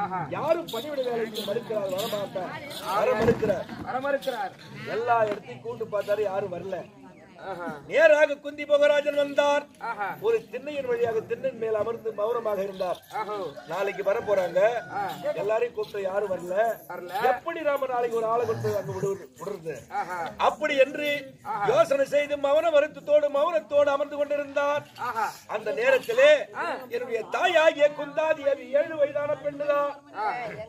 ஆஹா. யாரும் பணிவிட வேலைக்கு மறுக்கிறார் வரமாட்டார் வர மறுக்கிறார் வரமறுக்கிறார் எல்லா இடத்தையும் கூண்டு பார்த்தாரு யாரும் வரல ஆஹா. நேராக குந்தி போகராஜன் வந்தார் ஆஹா. ஒரு திண்ணையின் வழியாக திண்ணின் மேல் அமர்ந்து மௌனமாக இருந்தார் ஆஹோ. நாளைக்கு வர போறாங்க ஆ. எல்லாரையும் கூப்பிட்டு யாரும் வரல வரல. எப்படி நாம நாளைக்கு ஒரு ஆளை கொண்டு அங்க விடு- விடுறது ஆஹா. அப்படி என்று யோசனை செய்து மௌன வருத்தத்தோடு மௌனத்தோடு அமர்ந்து கொண்டிருந்தார் ஆஹா. அந்த நேரத்திலே என்னுடைய தாயாகிய குந்தாதேவி ஏழு வயதான பெண்ணுதான் ஆ.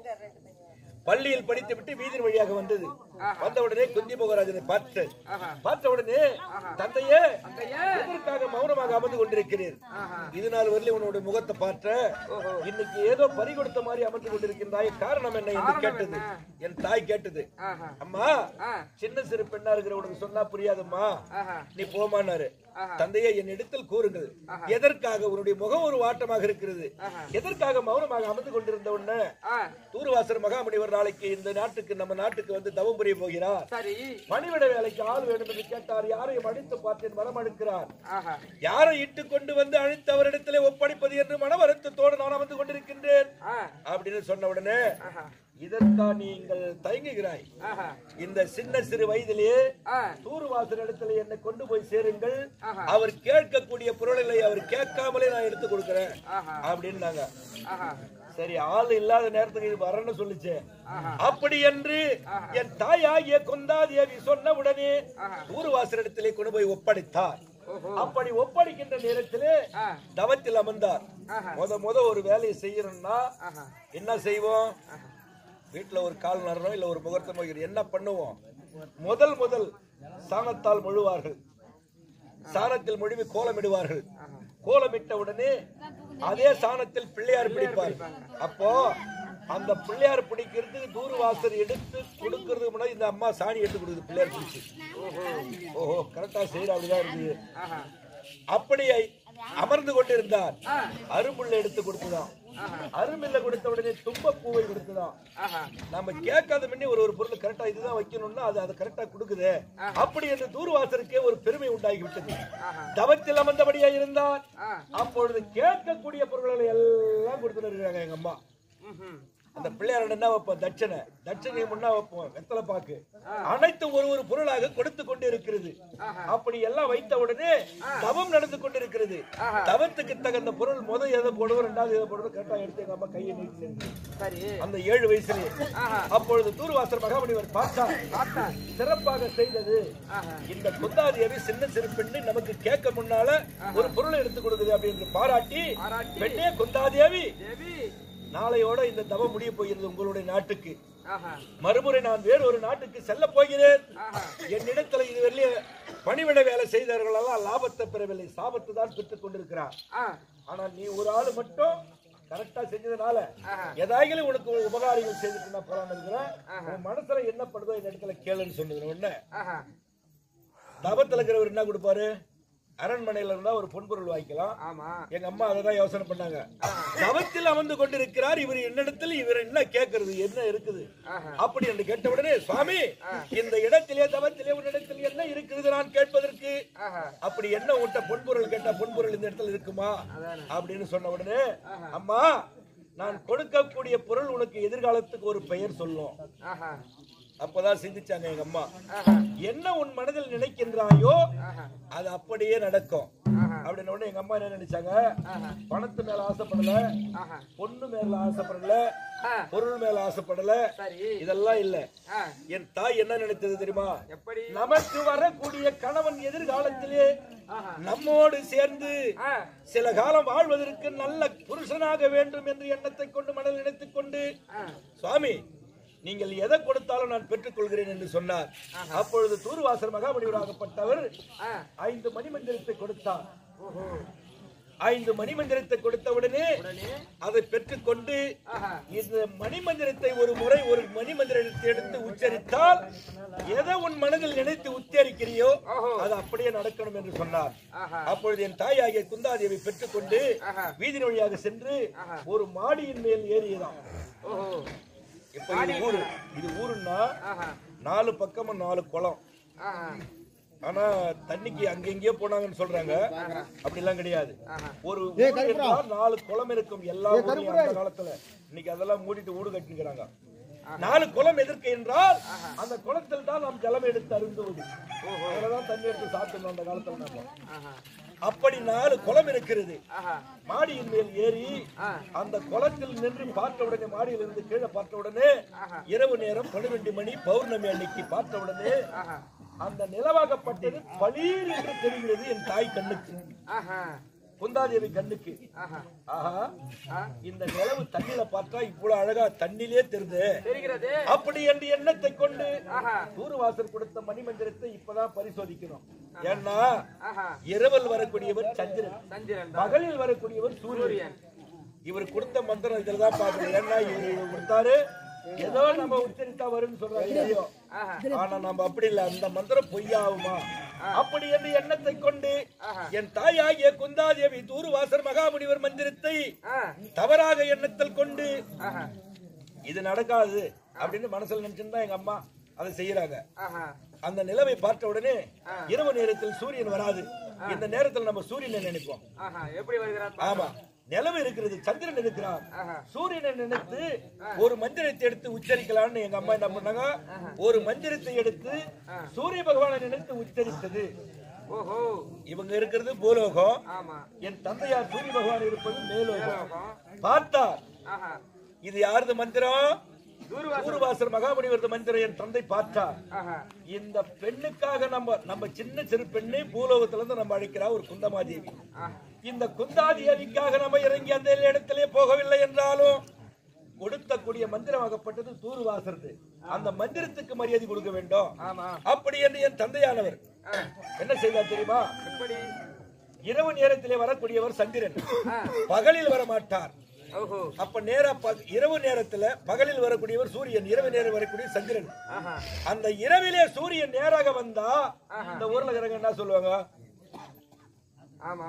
பள்ளியில் படித்து விட்டு வீதியின் வழியாக வந்தது வந்த உடனே குந்தி போகராஜனை பார்த்து ஆஹா. பார்த்த உடனே தந்தையே தந்தையே. எதற்காக மௌனமாக அமர்ந்து கொண்டிருக்கிறீர் ஆஹா. இது நாள் வரல உன்னுடைய முகத்தை பார்த்த இன்னைக்கு ஏதோ பறி கொடுத்த மாதிரி அமர்ந்து கொண்டிருக்கின்றாய் காரணம் என்ன என்று கேட்டது என் தாய் கேட்டது ஆஹா. அம்மா ஆ. சின்ன சிறு பெண்ணா இருக்கிற உனக்கு சொன்னா புரியாதம்மா ஆஹா. நீ போமானாரு தந்தையே என் இடத்தில் கூறுங்கள் எதற்காக உன்னுடைய முகம் ஒரு வாட்டமாக இருக்கிறது எதற்காக மௌனமாக அமர்ந்து கொண்டிருந்த உடனே ஆ. தூர்வாசர் மகாமுனிவர் நாளைக்கு இந்த நாட்டுக்கு நம்ம நாட்டுக்கு வந்து தவம் புரிய போகிறார் சரி பணிவிட வேலைக்கு ஆள் வேண்டும் என்று கேட்டார் யாரையும் அழைத்து பார்த்தேன் மனம் அழுக்கிறார் ஆஹா. யாரை இட்டு கொண்டு வந்து அழைத்து அவரிடத்திலே ஒப்படைப்பது என்று மன வருத்தத்தோடு நான் வந்து கொண்டிருக்கின்றேன் ஆ. அப்படின்னு சொன்ன உடனே ஆஹா. இதற்கான் நீங்கள் தயங்குகிறாய் ஆஹா. இந்த சின்ன சிறு வயதிலேயே ஆ. தூர்வாசர் இடத்துல என்னை கொண்டு போய் சேருங்கள் ஆஹா. அவர் கேட்கக்கூடிய பொருள்களை அவர் கேட்காமலே நான் எடுத்து கொடுக்கிறேன் ஆஹா. அப்படின்னாங்க ஆஹா. சரி ஆள் இல்லாத நேரத்துக்கு இது வரேன்னு சொல்லுச்சு ஆஹா. அப்படி என்று என் தாயாகிய கொந்தாதேவி சொன்ன உடனே ஆஹா. தூர்வாசரிடத்திலே கொண்டு போய் ஒப்படைத்தார் அப்படி ஒப்படைக்கின்ற நேரத்திலே ஆ. தவத்தில் அமர்ந்தார் ஆஹா. முத முத ஒரு வேலையை செய்யணும்னா ஆஹா. என்ன செய்வோம் வீட்டுல ஒரு கால் நடுறோம் இல்ல ஒரு முகூர்த்தம் வைக்கிறோம் என்ன பண்ணுவோம் முதல் முதல் சாணத்தால் மொழுவார்கள் சாணத்தில் மொழிவி கோலமிடுவார்கள் கோலமிட்ட உடனே அதே சாணத்தில் பிள்ளையார் பிடிப்பார் அப்போ அந்த பிள்ளையார் பிடிக்கிறதுக்கு தூர்வாசர் எடுத்து கொடுக்கறதுக்கு முன்னாடி இந்த அம்மா சாணி எடுத்து கொடுக்குது பிள்ளையார் பிடிச்சு ஓஹோ கரெக்டா செய்யற அப்படிதான் இருக்குது ஆஹா. அப்படி அமர்ந்து கொண்டிருந்தார் அரும்புள்ள எடுத்து கொடுத்துதான் அரும்பில்ல கொடுத்த உடனே தும்பப்பூவை கொடுத்துதான் ஆஹா. நம்ம கேட்காத முன்னே ஒரு ஒரு பொருள் கரெக்டா இதுதான் வைக்கணும்னா அது அதை கரெக்டா கொடுக்குது அப்படி என்று தூர்வாசருக்கே ஒரு பெருமை உண்டாகி விட்டது தவத்தில் அமர்ந்தபடியா இருந்தார் ஆ. அப்பொழுது கேட்கக்கூடிய பொருள்களை எல்லாம் கொடுத்துட்டு இருக்காங்க எங்க அம்மா ம்ஹும். அந்த பிள்ளையாரோட என்ன வைப்போம் தட்சணை தட்சணையை முன்னா வைப்போம் வெத்தலை பாக்கு அனைத்தும் ஒரு ஒரு பொருளாக கொடுத்து கொண்டு இருக்கிறது அப்படி எல்லாம் வைத்த உடனே தவம் நடந்து கொண்டிருக்கிறது தவத்துக்கு தகுந்த பொருள் முத எதை போடுவோம் ரெண்டாவது எதை போடுவோம் கரெக்டா எடுத்து எங்க அம்மா கையை நீட்டி சரி அந்த ஏழு வயசுலயே அப்பொழுது தூர்வாசர் மகாமுனிவர் பார்த்தார் பார்த்தார். சிறப்பாக செய்தது இந்த குந்தாதேவி சின்ன சிறு பெண்ணு நமக்கு கேட்க முன்னால ஒரு பொருளை எடுத்து கொடுக்குது அப்படின்னு பாராட்டி பாராட்டி. பெண்ணே குந்தாதேவி தேவி நாளையோட இந்த தவம் முடிய போகிறது உங்களுடைய நாட்டுக்கு ஆஹா. மறுமுறை நான் வேறு ஒரு நாட்டுக்கு செல்ல போகிறேன் ஆஹா. என்னிடத்துல இதுவரையிலே பணிவிட வேலை செய்தவர்களெல்லாம் லாபத்தை பெறவில்லை சாபத்தை தான் பெற்றுக் கொண்டிருக்கிறார் ஆ. ஆனா நீ ஒரு ஆளு மட்டும் கரெக்டா செஞ்சதுனால ஏதாயிலும் உனக்கு ஒரு உபகாரங்கள் செய்துட்டு நான் போலான்னு இருக்கிறேன் உன் மனசுல என்ன படுதோ இந்த இடத்துல கேளுன்னு சொன்னது உடனே ஆஹா. தபத்துல இருக்கிறவர் என்ன கொடுப்பாரு அரண்மனையில இருந்தா ஒரு பொன்பொருள் வாங்கிக்கலாம் ஆமா எங்க அம்மா அதை தான் யோசனை பண்ணாங்க தவத்தில் அமர்ந்து கொண்டிருக்கிறார் இவர் என்னிடத்தில் இவர் என்ன கேட்கறது என்ன இருக்குது அப்படி என்று கேட்ட உடனே சுவாமி இந்த இடத்திலே தவத்திலே உன்னிடத்தில் என்ன இருக்கிறது நான் கேட்பதற்கு ஆஹா. அப்படி என்ன உன்ட்ட பொன்பொருள் கேட்டா பொன்பொருள் இந்த இடத்துல இருக்குமா அப்படின்னு சொன்ன உடனே அம்மா நான் கொடுக்கக்கூடிய பொருள் உனக்கு எதிர்காலத்துக்கு ஒரு பெயர் சொல்லும் ஆஹா. அப்பதான் சிந்திச்சாங்க எங்க அம்மா ஆஹா. என்ன உன் மனதில் நினைக்கின்றாயோ ஆஹா. அது அப்படியே நடக்கும் ஆஹா. அப்படின்னு உடனே எங்க அம்மா என்ன நினைச்சாங்க பணத்து மேல ஆசைப்படல ஆஹா. பொண்ணு மேல ஆசைப்படல ஆ. பொருள் மேல ஆசைப்படல சரி இதெல்லாம் இல்ல ஆ. என் தாய் என்ன நினைத்தது தெரியுமா எப்படி நமக்கு வரக்கூடிய கணவன் எதிர்காலத்திலே ஆஹா. நம்மோடு சேர்ந்து ஆ. சில காலம் வாழ்வதற்கு நல்ல புருஷனாக வேண்டும் என்று எண்ணத்தை கொண்டு மனதில் நினைத்துக் கொண்டு ஆ. சுவாமி நீங்கள் எதை கொடுத்தாலும் நான் பெற்றுக் கொள்கிறேன் என்று சொன்னார் அப்பொழுது தூர்வாசர் மகாமுனிவராகப்பட்டவர் ஆ. ஐந்து மணிமந்திரத்தை கொடுத்தார் ஐந்து மணிமந்திரத்தை கொடுத்தவுடனே அதை பெற்றுக்கொண்டு ஆஹா. இந்த மணிமந்திரத்தை ஒரு முறை ஒரு மணிமந்திரத்தை எடுத்து உச்சரித்தால் எதை உன் மனதில் நினைத்து உச்சரிக்கிறியோ அது அப்படியே நடக்கணும் என்று சொன்னார் ஆஹா. அப்பொழுது என் தாயாகிய குந்தாதேவி பெற்றுக்கொண்டு ஆஹா. வீதி வழியாக சென்று ஒரு மாடியின் மேல் ஏறியதாம் ஓஹோ இப்ப இது ஊரு இது ஊருன்னா ஆஹா. நாலு பக்கமும் நாலு குளம் ஆஹா. ஆனா தண்ணிக்கு அங்கெங்கேயோ போனாங்கன்னு சொல்றாங்க அப்படி எல்லாம் கிடையாது ஒரு ஊர் என்றால் நாலு குளம் இருக்கும் எல்லா ஊர்லயும் அந்த காலத்துல இன்னைக்கு அதெல்லாம் மூடிட்டு ஊடு கட்டிக்கிறாங்க நாலு குளம் எதற்கு என்றால் அந்த குளத்தில் தான் நாம் ஜலம் எடுத்து அருந்துவது அதுலதான் தண்ணி எடுத்து சாப்பிடணும் அந்த காலத்துல நாம அப்படி நாலு குளம் இருக்கிறது மாடியின் மேல் ஏறி அந்த குளத்தில் நின்று பார்த்த உடனே மாடியில் இருந்து கீழே பார்த்த உடனே இரவு நேரம் பன்னிரண்டு மணி பௌர்ணமி அன்னைக்கு பார்த்த உடனே அந்த நிலவாகப்பட்டது பளீர் என்று தெரிகிறது என் தாய் கண்ணுக்கு குந்தாதேவி கண்ணுக்கு ஆஹா இந்த நிலவு தண்ணியில பார்த்தா இவ்வளவு அழகா தண்ணிலே தெரியுது தெரிகிறது அப்படி என்று எண்ணத்தை கொண்டு தூர்வாசர் கொடுத்த மணிமந்திரத்தை இப்பதான் பரிசோதிக்கணும் ஏன்னா ஆஹா இரவல் வரக்கூடியவர் சந்திரன் சந்திரன் பகலில் வரக்கூடியவர் சூரியன் இவர் கொடுத்த மந்திரம் இதுல தான் பாக்குறது ஏன்னா இவர் இவர் கொடுத்தாரு ஏதோ நம்ம உச்சரித்தா வரும்னு சொல்றாங்க இல்லையோ ஆனா நம்ம அப்படி இல்ல அந்த மந்திரம் பொய்யாகுமா அப்படி என்று எண்ணத்தை கொண்டு என் தாயாகிய குந்தாதேவி தூர்வாசர் மகாமுனிவர் மந்திரத்தை ஆ தவறாக எண்ணத்தில் கொண்டு ஆஹா இது நடக்காது அப்படின்னு மனசுல நினைச்சிருந்தா எங்க அம்மா அதை செய்யறாங்க ஆஹா அந்த நிலவை பார்த்த உடனே இரவு நேரத்தில் சூரியன் வராது இந்த நேரத்தில் நம்ம சூரியனை நினைப்போம் ஆஹா எப்படி வருகிறார் ஆமா நிலவு இருக்கிறது சந்திரன் இருக்கிறார் ஆஹா. சூரியனை நினைத்து ஒரு மந்திரத்தை எடுத்து உச்சரிக்கலாம்னு எங்க அம்மா என்ன பண்ணாங்க ஒரு மந்திரத்தை எடுத்து சூரிய பகவானை நினைத்து உச்சரித்தது ஓஹோ இவங்க இருக்கிறது பூலோகம் ஆமா என் தந்தையார் சூரிய பகவான் இருப்பது மேலோகம் லோகம். பார்த்தார் ஆஹா இது யாரது மந்திரம் தூர்வா ஊர்வாசர் மகாமுனிவரது மந்திரம் என் தந்தை பார்த்தார் ஆஹா இந்த பெண்ணுக்காக நம்ம நம்ம சின்ன சிறு பெண்ணை பூலோகத்துல இருந்து நம்ம அழைக்கிறா ஒரு குந்தமாதேவி ஆஹா இந்த குந்தாதேவிக்காக நம்ம இறங்கி அந்த இடத்திலே போகவில்லை என்றாலும் கொடுத்தக்கூடிய மந்திரமாகப்பட்டது தூர்வாசருது அந்த மந்திரத்துக்கு மரியாதை கொடுக்க வேண்டும் ஆமா அப்படி என்று என் தந்தையானவர் என்ன செய்தார் தெரியுமா எப்படி இரவு நேரத்திலே வரக்கூடியவர் சந்திரன் ஆ. பகலில் வர மாட்டார் ஓஹோ அப்ப நேரா பக- இரவு நேரத்துல பகலில் வரக்கூடியவர் சூரியன் இரவு நேரம் வரக்கூடிய சந்திரன் ஆஹா அந்த இரவிலே சூரியன் நேராக வந்தா இந்த ஊர்ல இருக்கிறவங்க என்ன சொல்லுவாங்க ஆமா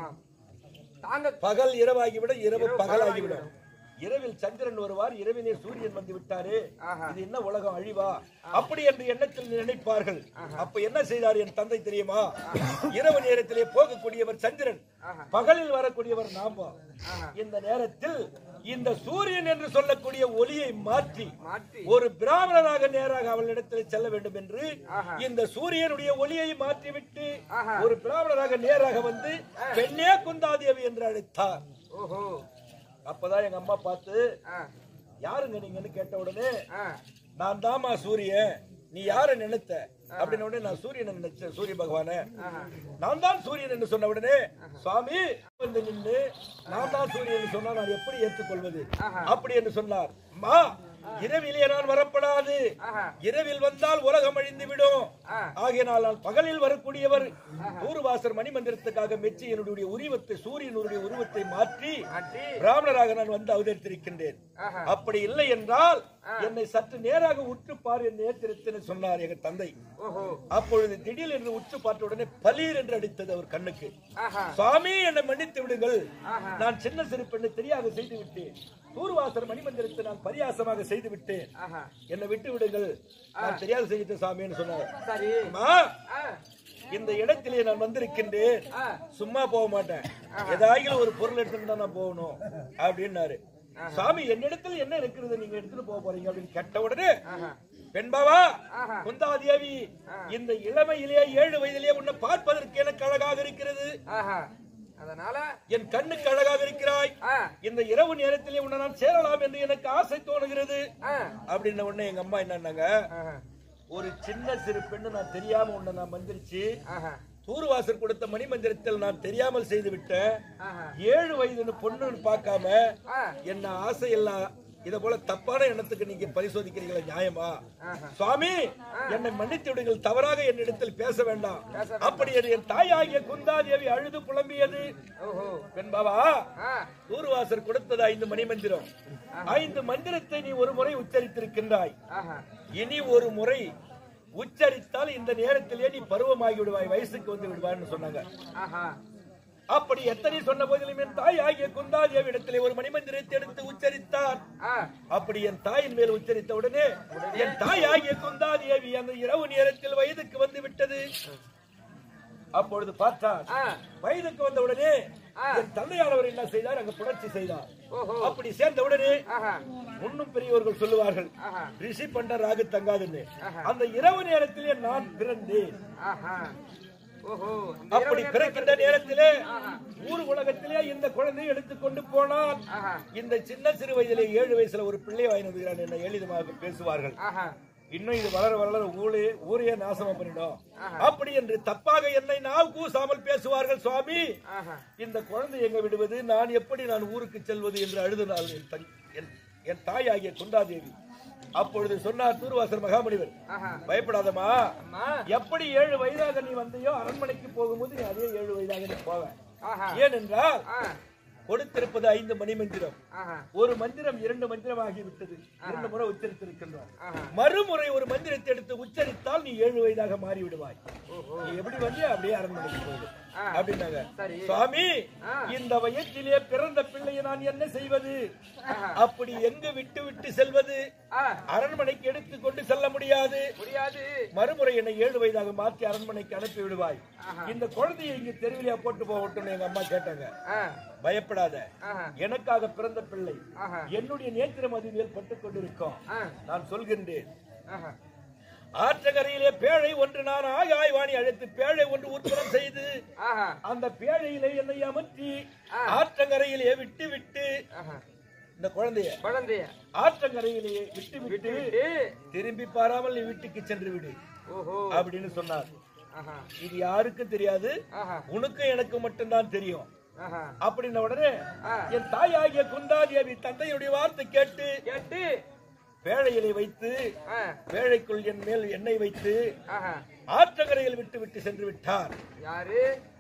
தாங்க பகல் இரவாகிவிடும் இரவு பகலாகிவிடும் இரவில் சந்திரன் வருவார் இரவிலே சூரியன் வந்து விட்டாரு ஆஹா. இது என்ன உலகம் அழிவா அப்படி என்று எண்ணத்தில் நினைப்பார்கள் அப்ப என்ன செய்தார் என் தந்தை தெரியுமா இரவு நேரத்திலே போகக்கூடியவர் சந்திரன் பகலில் வரக்கூடியவர் நாம இந்த நேரத்தில் இந்த சூரியன் என்று சொல்லக்கூடிய ஒளியை மாற்றி மாற்றி ஒரு பிராமணனாக நேராக அவளிடத்தில் செல்ல வேண்டும் என்று இந்த சூரியனுடைய ஒளியை மாற்றிவிட்டு ஆஹா. ஒரு பிராமணராக நேராக வந்து பெண்ணே குந்தாதேவி என்று அழைத்தார் ஓஹோ அப்பதான் எங்க அம்மா பார்த்து ஆ யாருங்க நீங்கன்னு கேட்ட உடனே ஆ நான் தாமா சூரியன் நீ யார நினைத்த அப்படின்னு உடனே நான் சூரியனை நினைச்சேன் சூரிய பகவான நான் தான் சூரியன் என்று சொன்ன உடனே சுவாமி வந்து நின்று நான் தான் சூரியன் என்று சொன்னா நான் எப்படி ஏற்றுக்கொள்வது அப்படி என்று சொன்னார் மா இரவிலே நான் வரப்படாது ஆஹா. இரவில் வந்தால் உலகம் அழிந்து விடும் ஆ. ஆகையினால் நான் பகலில் வரக்கூடியவர் தூர்வாசர் மணிமந்திரத்துக்காக மெச்சி என்னுடைய உருவத்தை சூரியனுடைய உருவத்தை மாற்றி மாற்றி பிராமணராக நான் வந்து அவதரித்திருக்கின்றேன் ஆஹா. அப்படி இல்லை என்றால் என்னை சற்று நேராக உற்று பார் என் நேத்திரத்தின்னு சொன்னார் எங்க தந்தை ஓஹோ அப்பொழுது திடீர் என்று உற்று பார்த்த உடனே பலீர் என்று அடித்தது அவர் கண்ணுக்கு ஆஹா சுவாமி என்னை மன்னித்து விடுங்கள் நான் சின்ன சிறு பெண்ணை தெரியாக செய்து விட்டேன் தூர்வாசர் மணிமந்திரத்தை நான் பரியாசமாக செய்து விட்டேன் ஆஹா என்னை விட்டு விடுங்கள் நான் தெரியாது செய்துட்டேன் சாமின்னு சொன்னார் சரி அம்மா ஆ இந்த இடத்திலே நான் வந்திருக்கின்றேன் ஆ சும்மா போக மாட்டேன் ஏதாயிலும் ஒரு பொருள் எடுத்துட்டு தான் நான் போகணும் அப்படின்னாரு சாமி என்னிடத்தில் என்ன இருக்கிறது நீங்க எடுத்துட்டு போக போறீங்க அப்படின்னு கேட்ட உடனே ஆஹா பெண்பாவா ஆஹா. குந்தாதேவி இந்த இளமையிலே ஏழு வயதிலே உன்னை பார்ப்பதற்கு எனக்கு அழகாக இருக்கிறது ஆஹா அதனால என் கண்ணுக்கு அழகாக இருக்கிறாய் ஆ இந்த இரவு நேரத்திலே உன்னை நான் சேரலாம் என்று எனக்கு ஆசை தோணுகிறது ஆ அப்படின்ன உடனே எங்க அம்மா என்னன்னாங்க ஆஹா ஒரு சின்ன சிறு பெண்ணு நான் தெரியாம உன்னை நான் மந்திரிச்சு ஆஹா தூர்வாசர் கொடுத்த மணிமந்திரத்தில் நான் தெரியாமல் செய்து விட்டேன் ஆஹா ஏழு வயது பொண்ணுன்னு பார்க்காம ஆ என்ன ஆசை எல்லாம் இத போல தப்பான எண்ணத்துக்கு நீங்க பரிசோதிக்கிறீங்களா நியாயமா ஆஹா. சுவாமி என்னை மன்னித்து விடுங்கள் தவறாக என்னிடத்தில் பேச வேண்டாம் அப்படி என்று என் தாயாகிய குந்தாதேவி அழுது புலம்பியது ஓஹோ பெண் பாபா ஆ தூர்வாசர் கொடுத்தது ஐந்து மணி மந்திரம் ஐந்து மந்திரத்தை நீ ஒரு முறை உச்சரித்திருக்கின்றாய் ஆஹா இனி ஒரு முறை உச்சரித்தால் இந்த நேரத்திலே நீ பருவமாகி விடுவாய் வயசுக்கு வந்து விடுவாய்னு சொன்னாங்க ஆஹா அப்படி எத்தனை சொன்ன போதிலும் என் தாய் ஆகிய குந்தாதேவி இடத்திலே ஒரு மணிமந்திரத்தை எடுத்து உச்சரித்தார் ஆ அப்படி என் தாயின் மேல் உச்சரித்த உடனே என் தாய் ஆகிய குந்தாதேவி அந்த இரவு நேரத்தில் வயதுக்கு வந்து விட்டது அப்பொழுது பார்த்தான் ஆ, வயதுக்கு வந்த உடனே ஆ. என் தந்தையானவர் என்ன செய்தார் அங்க புணர்ச்சி செய்தார் ஓஹோ அப்படி சேர்ந்த உடனே ஆஹா முன்னும் பெரியவர்கள் சொல்லுவார்கள் ஆஹா ரிஷி பண்ட ராகு தங்காதுன்னு ஆஹா. அந்த இரவு நேரத்திலே நான் பிறந்தேன் ஆஹா ஓஹோ இந்த அப்படி இரவு பிறக்கின்ற நேரத்திலே ஊர் உலகத்திலே இந்த குழந்தையை எடுத்துக்கொண்டு போனால் ஆஹா இந்த சின்ன சிறு வயதிலே ஏழு வயசுல ஒரு பிள்ளை வாங்கினதுகிறான் என்ன எளிதமாக பேசுவார்கள் ஆஹா இன்னும் இது வளர வளர ஊரே ஊரையே நாசமா பண்ணிடும் ஆஹா. அப்படி என்று தப்பாக என்னை நாவ் கூசாமல் பேசுவார்கள் சுவாமி ஆஹா இந்த குழந்தை எங்க விடுவது நான் எப்படி நான் ஊருக்கு செல்வது என்று அழுதினாள் என் தங்- என்- என் தாயாகிய குந்தாதேவி அப்பொழுது சொன்னார் தூர்வாசர் மகாமுனிவர் ஆஹா பயப்படாதம்மா அம்மா எப்படி ஏழு வயதாக நீ வந்தையோ அரண்மனைக்கு போகும்போது நீ அதே ஏழு வயதாக நீ போவ ஆஹா ஏனென்றால் ஆ கொடுத்திருப்பது ஐந்து மணி மந்திரம் ஆஹா ஒரு மந்திரம் இரண்டு மந்திரம் ஆகிவிட்டது இரண்டு முறை உச்சரித்திருக்கின்றோம் ஆஹா மறுமுறை ஒரு மந்திரத்தை எடுத்து உச்சரித்தால் நீ ஏழு வயதாக மாறி விடுவாய் ஓஹோ நீ எப்படி வந்து அப்படியே அரண்மனைக்கு போகுது ஆ. அப்படின்னாங்க சரி சுவாமி ஆ. இந்த வயத்திலே பிறந்த பிள்ளையை நான் என்ன செய்வது ஆஹா. அப்படி எங்கு விட்டு விட்டு செல்வது ஆ அரண்மனைக்கு எடுத்து கொண்டு செல்ல முடியாது முடியாது மறுமுறை என்னை ஏழு வயதாக மாற்றி அரண்மனைக்கு அனுப்பி விடுவாய் ஆஹா. இந்த குழந்தையை இங்க தெருவிலையா போட்டு போகட்டும் எங்க அம்மா கேட்டாங்க ஆ பயப்படாத ஆஹா எனக்காக பிறந்த பிள்ளை ஆஹா என்னுடைய நேத்திரம் அது மேல் பட்டுக் கொண்டிருக்கும் ஆ நான் சொல்கின்றேன் ஆஹா ஆற்றங்கரையிலே பேழை ஒன்று நான் ஆகாய் வாணி அழைத்து பேழை ஒன்று உற்பத்தம் செய்து ஆஹா அந்த பேழையிலே என்னை அமர்த்தி ஆ. ஆற்றங்கரையிலே விட்டு விட்டு ஆஹா இந்த குழந்தைய குழந்தைய ஆற்றங்கரையிலே விட்டு விட்டு விட்டு விட்டு திரும்பி பாராமல் நீ வீட்டுக்கு சென்று விடு ஓஹோ அப்படின்னு சொன்னார் ஆஹா இது யாருக்கும் தெரியாது ஆஹா உனக்கும் எனக்கு மட்டும்தான் தெரியும் ஆஹா அப்படின்ன உடனே ஆ. என் தாயாகிய குந்தாதேவி தந்தையுடைய வார்த்தை கேட்டு கேட்டு பேழையிலே வைத்து ஆ பேழைக்குள் என் மேல் எண்ணெய் வைத்து ஆஹா ஆற்றங்கரையில் விட்டு விட்டு சென்று விட்டார் யாரு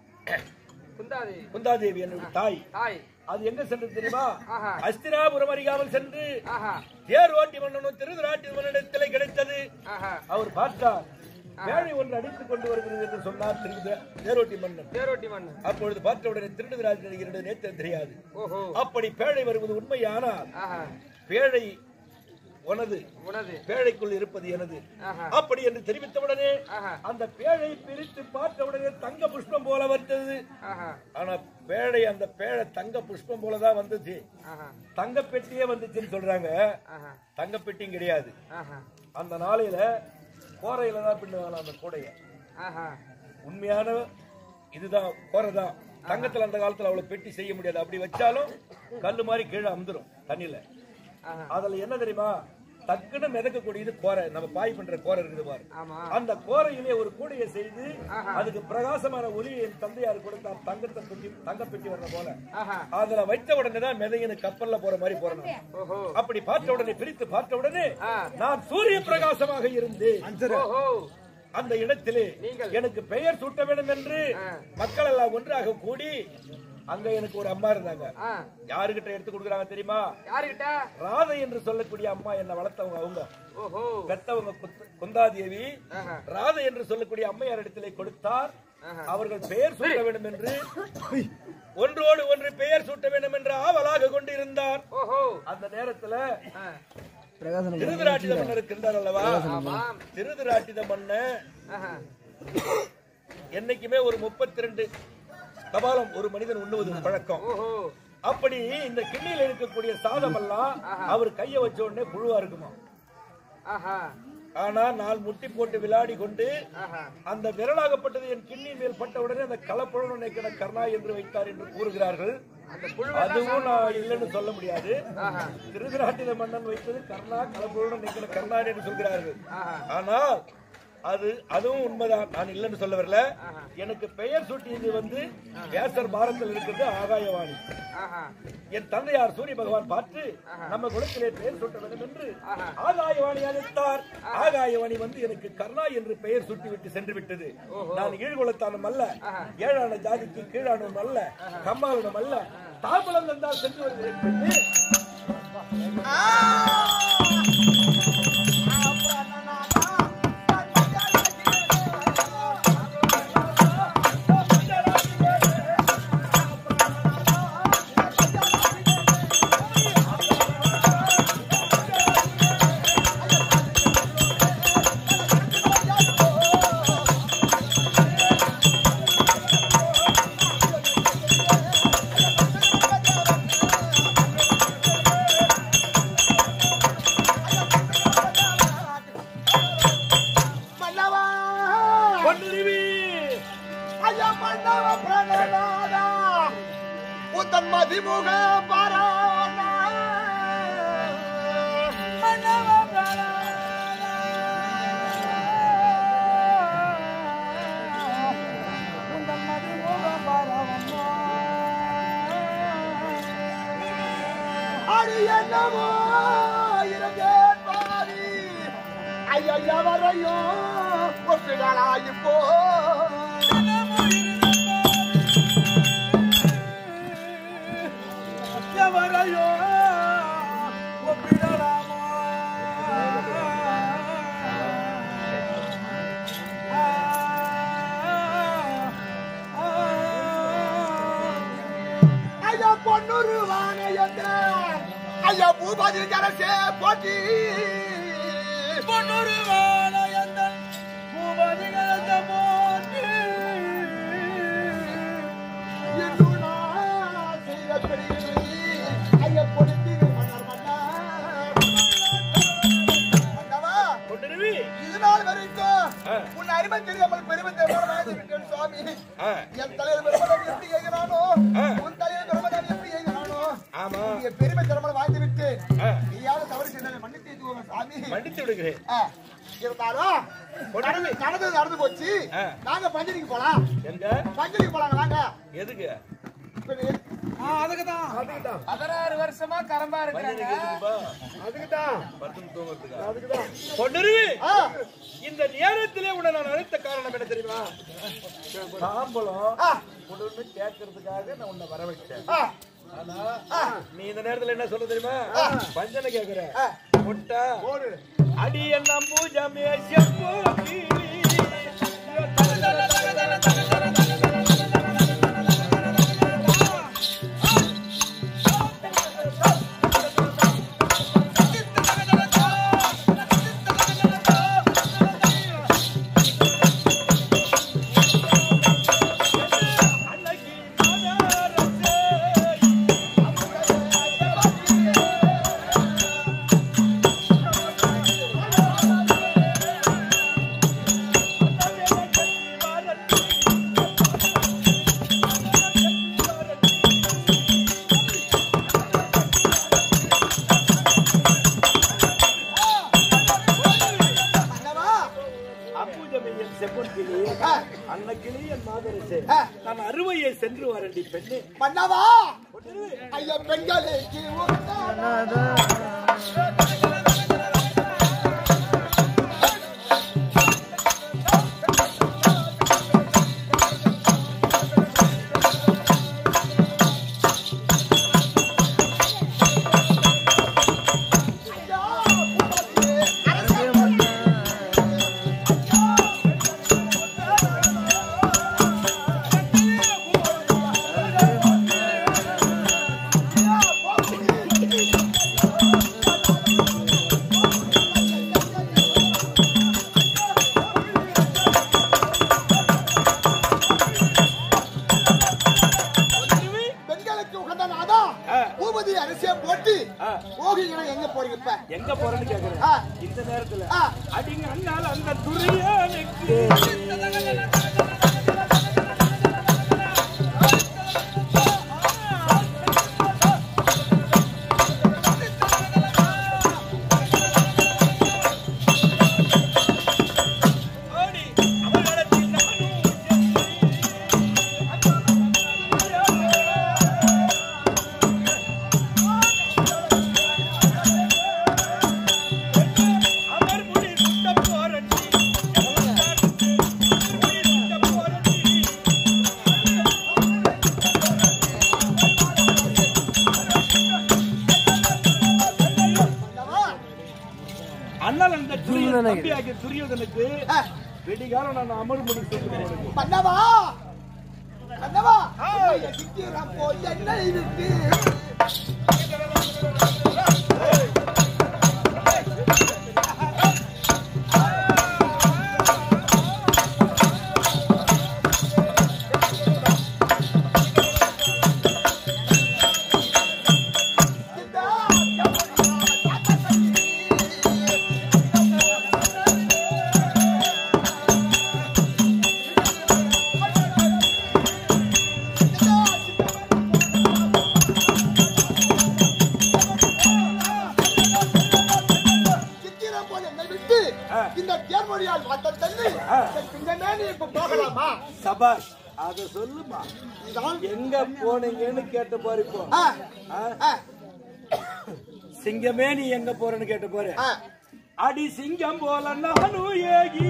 குந்தாதி குந்தாதேவி என்னுடைய தாய் தாய் அது எங்க சென்று தெரியுமா ஆஹா அஸ்தினாபுரம் அறியாமல் சென்று ஆஹா தேர் ஓட்டி மன்னனும் திருதராட்டி மன்னனிடத்திலே கிடைத்தது ஆஹா அவர் பார்த்தார் பேழை ஒன்று அடித்துக் கொண்டு வருகிறது என்று சொன்னார் திரு தேரோட்டி மன்னன் தேரோட்டி மண்ணு அப்பொழுது பார்த்த உடனே திருடுதராஜ் நடிகிறது நேற்று தெரியாது ஓஹோ அப்படி பேழை வருவது உண்மையானால் ஆஹா பேழை உனது உனது பேழைக்குள் இருப்பது எனது ஆஹா அப்படி என்று தெரிவித்தவுடனே ஆஹா அந்த பேழை பிரித்து பார்த்த உடனே தங்க புஷ்பம் போல வந்தது ஆஹா ஆனா பேழை அந்த பேழை தங்க புஷ்பம் போலதான் வந்துச்சு ஆஹா தங்க பெட்டியே வந்துச்சுன்னு சொல்றாங்க ஆஹா தங்க பெட்டியும் கிடையாது ஆஹா அந்த நாளையில கோரையில தான் பின்னுவாங்க அந்த கூடைய ஆஹா உண்மையான இதுதான் கோரை தான் தங்கத்துல அந்த காலத்துல அவ்வளவு பெட்டி செய்ய முடியாது அப்படி வச்சாலும் கல்லு மாதிரி கீழே அமுந்துரும் தண்ணியில ஆஹா அதுல என்ன தெரியுமா டக்குன்னு மிதக்கக்கூடியது கோரை நம்ம பாய் பண்ற கோரை இருக்குது பாரு ஆமா அந்த கோரையிலே ஒரு கூடையை செய்து ஆஹா. அதுக்கு பிரகாசமான ஒளி என் தந்தையார் கொடுத்தார் தங்கத்தை பெட்டி தங்க பெட்டி வர்ற போல ஆஹா அதுல வைத்த உடனே தான் மிதங்கின கப்பல்ல போற மாதிரி போறேன் ஓஹோ அப்படி பார்த்த உடனே பிரித்து பார்த்த உடனே ஆ. நான் சூரிய பிரகாசமாக இருந்தேன் ஓஹோ அந்த இடத்திலே நீங்கள். எனக்கு பெயர் சூட்ட வேண்டும் என்று ஆ. மக்கள் எல்லாம் ஒன்றாக கூடி அங்க எனக்கு ஒரு அம்மா இருந்தாங்க ஆ யாருகிட்ட எடுத்து கொடுக்குறாங்க தெரியுமா யாருகிட்ட ராதை என்று சொல்லக்கூடிய அம்மா என்ன வளர்த்தவங்க அவங்க ஓஹோ பெத்தவங்க குத்- குந்தாதேவி ஆஹா ராதை என்று சொல்லக்கூடிய அம்மையார் இடத்திலே கொடுத்தார் ஆஹா. அவர்கள் பெயர் சூட்ட வேண்டும் என்று ஒன்றோடு ஒன்று பெயர் சூட்ட வேண்டும் என்று ஆவலாக கொண்டிருந்தார் ஓஹோ அந்த நேரத்துல ஆ திருதராட்டித மன்னர் இருக்கின்றார் அல்லவா ஆமாம் திருதராட்டித மன்னர் ஆஹா என்னைக்குமே ஒரு முப்பத்தி ரெண்டு கபாலம் ஒரு மனிதன் உண்ணுவது பழக்கம் ஓஹோ அப்படி இந்த கிண்ணியில் இருக்கக்கூடிய சாதம் எல்லாம் அவர் கைய வச்ச உடனே புழுவா இருக்குமா ஆஹா ஆனா நான் முட்டி போட்டு விளையாடி கொண்டு ஆஹா அந்த விரலாகப்பட்டது என் கிண்ணியின் மேல் பட்ட உடனே அந்த கலப்பழம் நினைக்கிற கர்ணா என்று வைத்தார் என்று கூறுகிறார்கள் அந்த புழு அதுவும் நான் இல்லைன்னு சொல்ல முடியாது ஆஹா திருதராட்டித மன்னன் வைத்தது கர்ணா கலப்பழம் நினைக்கிற கர்ணா என்று சொல்கிறார்கள் ஆஹா ஆனால் அது அதுவும் உண்மைதான் நான் இல்லைன்னு சொல்ல வரல ஆஹா. எனக்கு பெயர் சூட்டியது வந்து கேசர் பாரத்தில் இருக்கிறது ஆகாயவாணி ஆஹா என் தந்தையார் சூரிய பகவான் பார்த்து நம்ம குலத்திலே பெயர் சூட்ட வேண்டும் என்று ஆஹா. ஆகாயவாணி அழைத்தார் ஆகாயவாணி வந்து எனக்கு கர்ணா என்று பெயர் சூட்டி விட்டு சென்று விட்டது நான் ஈழ்குலத்தானும் அல்ல ஏழான ஜாதிக்கு கீழானும் அல்ல கம்மாளனும் அல்ல தாம்பலம் தந்தால் சென்று வருகிறேன் பெண்ணே. மதிமுக பாரானா அடி என்னமோ இருந்தேன் பாரி ஐயா எவரையோ ஒப்பிடலாயிப்போ எவரையோ ஒப்பிடலாமோ ஐயா பொன்னூறு வானையந்த ஐயா பூபாதி கரசே போட்டி பொன்னூறு வானையந்த பூபாதி கரச போட்டி என்று நான் செய்த பெரிய ஐயா பொடுத்தீங்க மன்னர் மன்னர் மன்னவா கொண்டிருவி இது நாள் வரைக்கும் ஆ. உன் அருமை தெரியாமல் பெருமை தெரியாமல் வாழ்ந்து விட்டேன் சுவாமி ஆ, என் தலைவர் பெருமதம் எப்படி செய்கிறானோ ஆ. உன் தலைவர் பெருமதம் எப்படி செய்கிறானோ ஆமா நீங்க பெருமை திறமல் வாழ்ந்து விட்டு ஆ. நீயாவது தவறு செய்தால் மன்னித்து ஏற்றுக்கோங்க சாமி மன்னித்து விடுகிறேன் ஆ, இருந்தாலும் நடந்து நடந்தது நடந்து போச்சு ஆ. நாங்க பஞ்சனிக்கு போலாம் எங்க பஞ்சனிக்கு போலாங்க வாங்க எதுக்கு இப்ப நீ- பதினாறு வருஷமா கரம்பா இருக்கிறாங்க எதுக்குப்பா அதுக்குதான் பத்துன்னு தூங்குறதுக்கா அதுக்குதான் கொண்டிருவி ஆ, இந்த நேரத்திலே உன்னை நான் அழைத்த காரணம் என்ன தெரியுமா தாம்பலம் ஆ, கொடுன்னு கேட்கறதுக்காக நான் உன்னை வர வச்சேன் ஆ, ஆனா ஆ. நீ இந்த நேரத்துல என்ன சொல்ல தெரியுமா பஞ்சனை கேக்குற ஆ. முட்டா போடு. அடி என்ன பூஜமே செப்பு மன்னவா, அம்புஜமையின் செப்பன் கிளி ஆ, அன்னக்கிளி என் மாதரசே ஆ. நான் அறுவையை சென்று வரண்டி பெண்ணே மன்னவா ஐயா பெண்களுக்கு உண்டான பெண்களுக்கு உகந்த நாதா ஆ. பூபதி அரிசியை போட்டு ஆ. போகிங்கன்னா எங்க போறீங்க இப்ப எங்க போறேன்னு கேக்குறேன் ஆ. இந்த நேரத்துல ஆ. அடிங்க அண்ணால் அந்த துரியனுக்கு ஓடி அவளிடத்தில் நானும் அவர் முடி சுட்ட போரண்டி முடி சுட்ட போரண்டி மன்னவா, அண்ணல் அந்த துரிய தம்பியாகிய துரியோதனுக்கு ஆ, வெடிகாலம் நான் அமர் முடி சொல்லுகிறேன் மன்னவா மன்னவா ஐயா சித்திரம் போய் என்னை விட்டு சபாஷ் அத சொல்லுமா இதான். எங்க போனீங்கன்னு கேட்ட பாரு இப்போ ஆ, ஆ? ஆ, சிங்கமே நீ எங்க போறேன்னு கேட்ட பாரு ஆ. அடி சிங்கம் போல நானும் ஏகி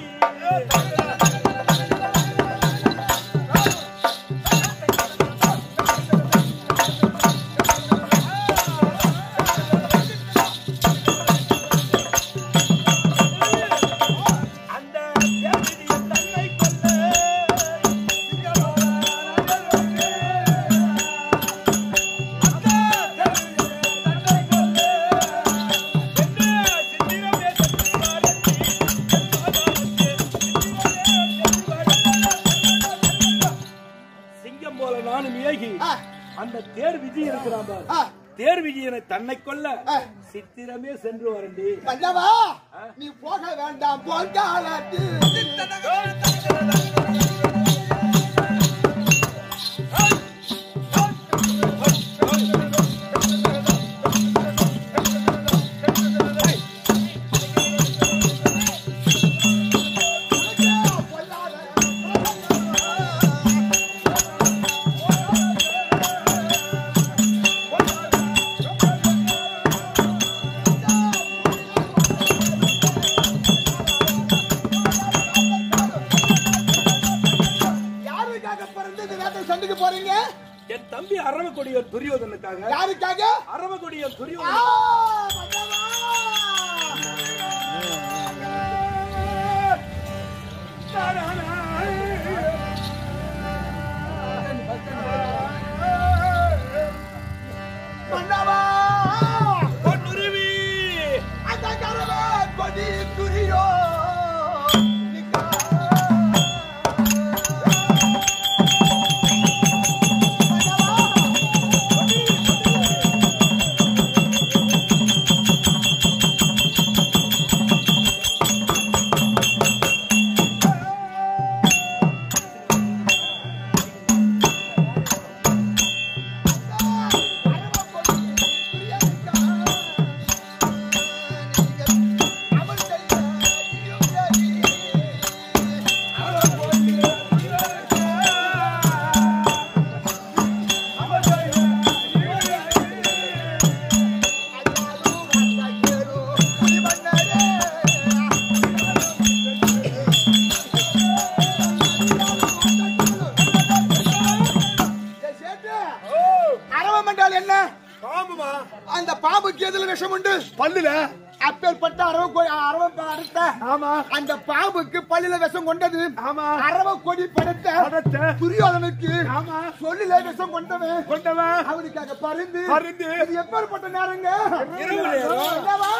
அந்த தேவதையை தன்னை கொல்ல சிங்கம் போல நானும் ஏகி ஆ. அந்த தேர் விஜய் இருக்கிறான் பாரு. ஆ. தேர் விஜயனை தன்னை கொல்ல ஆ. சித்திரமே சென்று வரண்டி மன்னவா நீ போக வேண்டாம் பொங்காலத்து யாருக்காக பிறந்து இந்த வேட்டை சண்டைக்கு போறீங்க என் தம்பி அரவக்கொடியோர் துரியோதனுக்காக யாருக்காக அரவக்கொடியோர் ஆ, துரியோதன் மன்னவா! மன்னவா! பொன்னுருவி அந்த கரவ கொடி துரியோ நிக்கா. அரவமண்டால் என்ன பாம்புமா அந்த பாம்புக்கு எதுல விஷம் உண்டு பல்லுல அப்பேற்பட்ட அரவ கொடி அரவ அடுத்த ஆமா அந்த பாம்புக்கு பள்ளியில விஷம் கொண்டது ஆமா. அரவ கொடி படுத்த படைத்த. துரியோதனுக்கு ஆமா. சொல்லில விஷம் கொண்டவன் கொண்டவன் அவனுக்காக பருந்து பருந்து. இது எப்பேற்பட்ட நேரங்க இரவு நேரம். அல்லவா?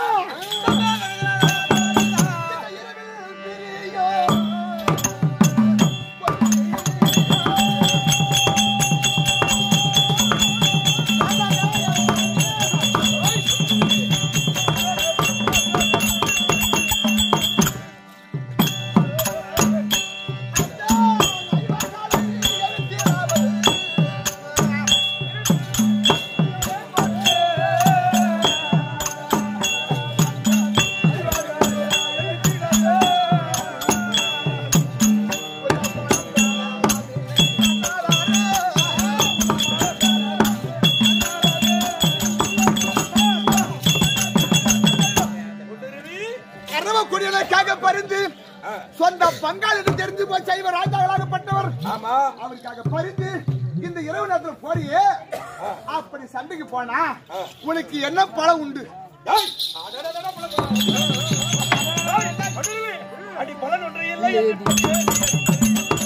அரவ கொடியனுக்காக பருந்து சொந்த பங்காளிட்டு தெரிஞ்சு போய் சைவ ராஜாக்களாகப்பட்டவர் ஆமா அவருக்காக பறிந்து இந்த இரவு நேரத்துல போறியே அப்படி சண்டைக்கு போனா உனக்கு என்ன பலம் உண்டு ஏய், அடடடட பழக்கம். ஏய், பொன்னுருவி, அடி பலன் ஒன்றை இல்லை என்று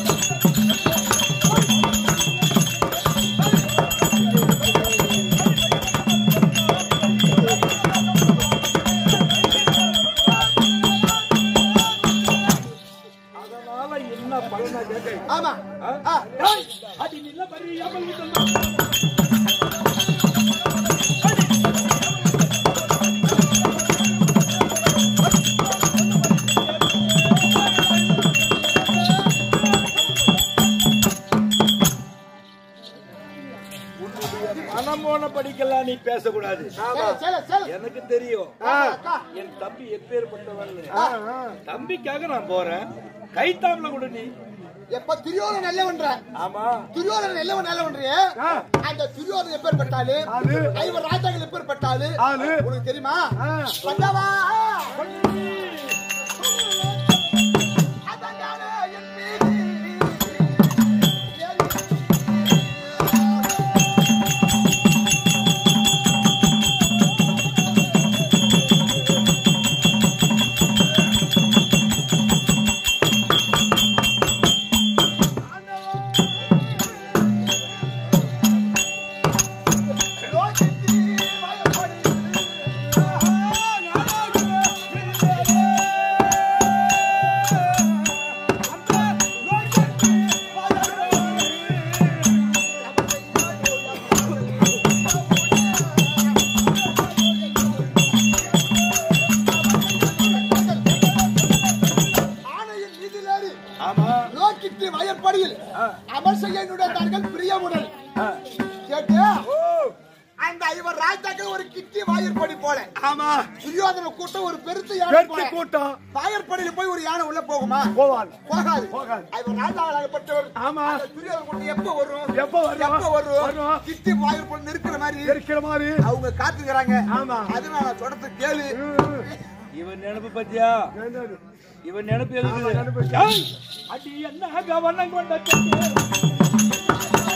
அதனால என்ன பலனா கேட்க ஆமா ஆ? ஆ, ஏய், அடி நில்ல பறியாமல் விட்டோம். உன்னுடைய மனம் போன படிக்கெல்லாம் நீ பேசக்கூடாது செல, செல, செல. எனக்கு தெரியும் அக்கா. என் தம்பி எப்பேற்பட்டவன் தம்பிக்காக நான் போறேன் கைத்தாப்புல கொடு நீ எப்ப துரியோதன நல்லவன்ற ஆமா துரியோதன நல்லவன் நல்லவன்றியே ஆ. அந்த துரியோதன எப்பேற்பட்டாலு ஆளு. ஐவர் ராஜாக்கள் எப்பேற்பட்டாலு ஆளு. உனக்கு தெரியுமா ஆ. பல்லவா அதனாலே என் மீது யோசித்து பயப்படு. ஆணையின் மீதிலேறி ஆமா நோக்கிட்டு வயற்படியில் அமர் செய்ய நுழைந்தார்கள் பிரியமுடன் கேட்டு அந்த ஐவர் ராஜாக்கள் ஒரு கிட்டி வாயற்படி போல ஆமா துரியோதன கூட்டம் ஒரு பெருத்த யானை பெருத்து போல கூட்டம் வாயற்படியில் போய் ஒரு யானை உள்ள போகுமா போவான் போகாது போகாது. ஐவர் ராஜாவாகப்பட்டவர் ஆமா. அந்த துரியோதன கூட்டம் எப்ப வரும் எப்ப வரும்? எப்ப வரும் வரும். கிட்டி வாயற்படி நிற்கிற மாதிரி இருக்கிற மாதிரி அவங்க காத்துக்கிறாங்க ஆமா. அதனால சொல்றது கேளு இவன் நினைப்பு பத்தியா என்னது? இவன் நினைப்பு ஆமா, நினைப்பு. எதுக்கு ஏய், அடி என்ன கவனம் கொண்ட தெற்கு?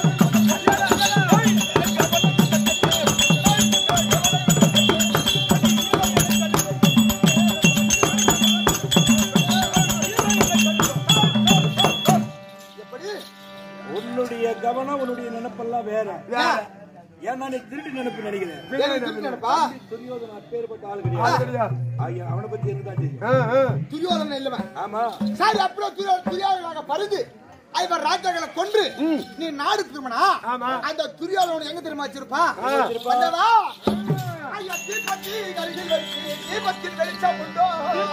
எப்படி உன்னுடைய கவனம் உன்னுடைய நினைப்பெல்லாம் வேற வேற. ஏன்னா நீ திருட்டு நினைப்பு நினைக்கிறேன் வேற திருப்பி நினைப்பா துரியோதன அப்பேற்பட்ட ஆள் ஆள் கிடையாது கிடையாது. ஐயா, அவனை பத்தி என்னதான் தெரியும் ஆ, ஆ. துரியோதன இல்லவன் ஆமா சரி அப்படியே துரியோ துரியோதனாக பருது ஐவர் ராஜாக்களை கொன்று நீ நாடு திரும்பினா ஆமா. அந்த துரியோதனன் எங்க தெரியுமா வச்சிருப்பான் ஆ. வந்தவா? ஐயா, தீப்பத்தி அருகில் வைத்து, தீபத்தின் வெளிச்சம் உண்டோ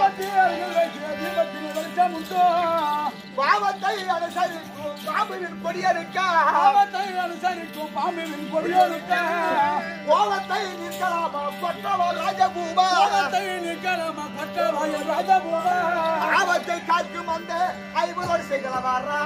பாவத்தை அனுசரிக்கும் பாம்புவின் கொடியருக்கா கோவத்தை நிற்கலாமா கொற்றவர் ராஜபூமா ஆபத்தை காக்கும் அந்த ஐவரோடு செய்கலவாரா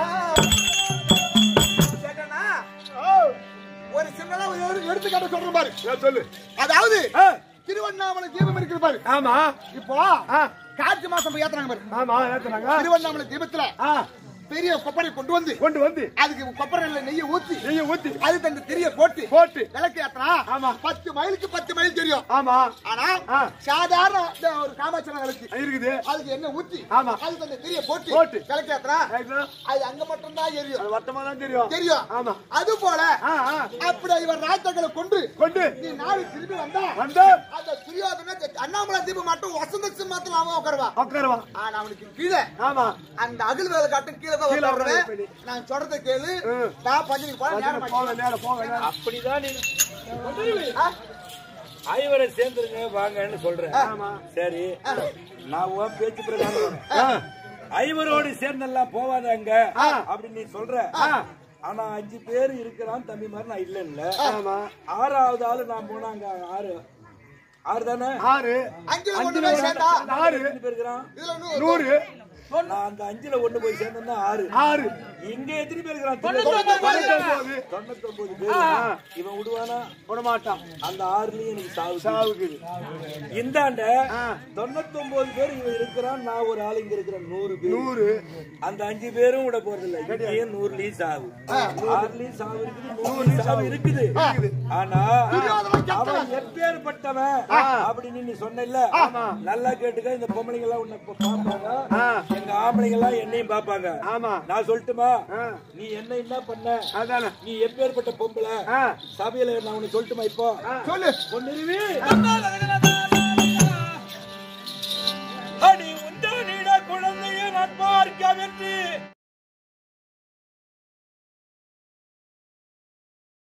சேட்டனா, ஒரு சின்னதா ஒரு எடு- எடுத்துக்காட்டு சொல்றேன் பாரு ஏன் சொல்லு அதாவது ஆ. திருவண்ணாமலை தீபம் இருக்குது பாரு ஆமா இப்போ ஆ. கார்த்திகை மாசம் போய் ஏத்துறாங்க பாரு ஆமா ஏத்துனாங்க திருவண்ணாமலை தீபத்துல ஆ, பெரிய கொப்பரை கொண்டு வந்து கொண்டு வந்து அதுக்கு கொப்பரையில நெய்யை ஊத்தி நெய்ய ஊத்தி அதுக்கு அந்த திரிய போட்டு போட்டு விளக்கு ஏத்துறா ஆமா. பத்து மைலுக்கு பத்து மைல் தெரியும் ஆமா ஆனா ஆ. சாதாரண இந்த ஒரு காமாட்சன விளக்கு இருக்குது அதுக்கு என்ன ஊத்தி ஆமா. அதுக்கு அந்த திரிய போட்டு போட்டு. விளக்கு ஏத்துறா ஏத்துனா, அது அங்க மட்டும் தான் எரியும் அது வட்டமா தான் தெரியும் தெரியும் ஆமா அது போல ஆ, ஆ. அப்படி இவர் ராஜாக்களை கொண்டு கொண்டு நீ நாடு திரும்பி வந்தா வந்து அந்த துரியோதன அண்ணாமலை தீபம் மட்டும் வசந்த சிம்மத்துல அவன் உட்காருவா உட்காருவான் ஆனா அவனுக்கு கீழே ஆமா அந்த அகில் வேலை காட்டும் கீழே தான் கீழே உட்காருவேன் உட்காரு. நான் சொல்றத கேளு ம். நான் பஞ்சனிக்கு போல நேரம் போக நேரம் போக நேரம் அப்படிதான் நீ ஆ? ஐவரை சேர்ந்துருங்க வாங்கன்னு சொல்றேன் ஆமா. சரி நான் உன் பேச்சு பிரகாரம் வரேன். ஆ, ஐவரோடு சேர்ந்தெல்லாம் போவாதாங்க ஆ. அப்படின்னு நீ சொல்ற ஆனா அஞ்சு பேர் இருக்கிறான் தம்பி மாதிரி நான் இல்ல இல்ல ஆமா ஆறாவது ஆளு நான் போனாங்க ஆறு ஆறு தானே ஆறு அஞ்சுல ஒண்ணு போய் சேர்ந்தா ஆறு எத்தனை பேர் இருக்கிறான் இதுல இன்னும் நூறு நான் அந்த அஞ்சுல ஒண்ணு போய் சேர்ந்தா ஆறு ஆறு இங்க எத்தனை பேர் இருக்கிறான் தொண்ணூத்தொன்பது. தொண்ணூத்தொன்பது பேர் இவன் விடுவானா விட மாட்டான் அந்த ஆறுலயும் எனக்கு சாவு சாவுக்குது இந்தாண்ட ஆ. தொண்ணூத்தொன்பது பேர் இவன் இருக்கிறான் நான் ஒரு ஆள் இங்க இருக்கிறேன் நூறு பேர் நூறு அந்த அஞ்சு பேரும் விட போறது இல்ல இங்கேயும் நூறுலயும் சாவு ஆறுலயும் சாவு இருக்குது நூறுலயும் சாவு இருக்குது ஆனா அவன் எப்பேற்பட்டவன் அப்படின்னு நீ சொன்னல நல்லா கேட்டுக்க இந்த பொம்பளைங்க எல்லாம் உன்னை இப்ப பாப்பாங்க ஆ. எங்க ஆம்பளைங்க எல்லாம் என்னையும் பாப்பாங்க ஆமா நான் சொல்லட்டுமா ஆ. நீ என்ன என்ன பண்ண அதானே நீ எப்பேற்பட்ட பொம்பளை ஆ. சபையில நான் உனக்கு சொல்லட்டுமா இப்போ சொல்லு பொன்னிருவி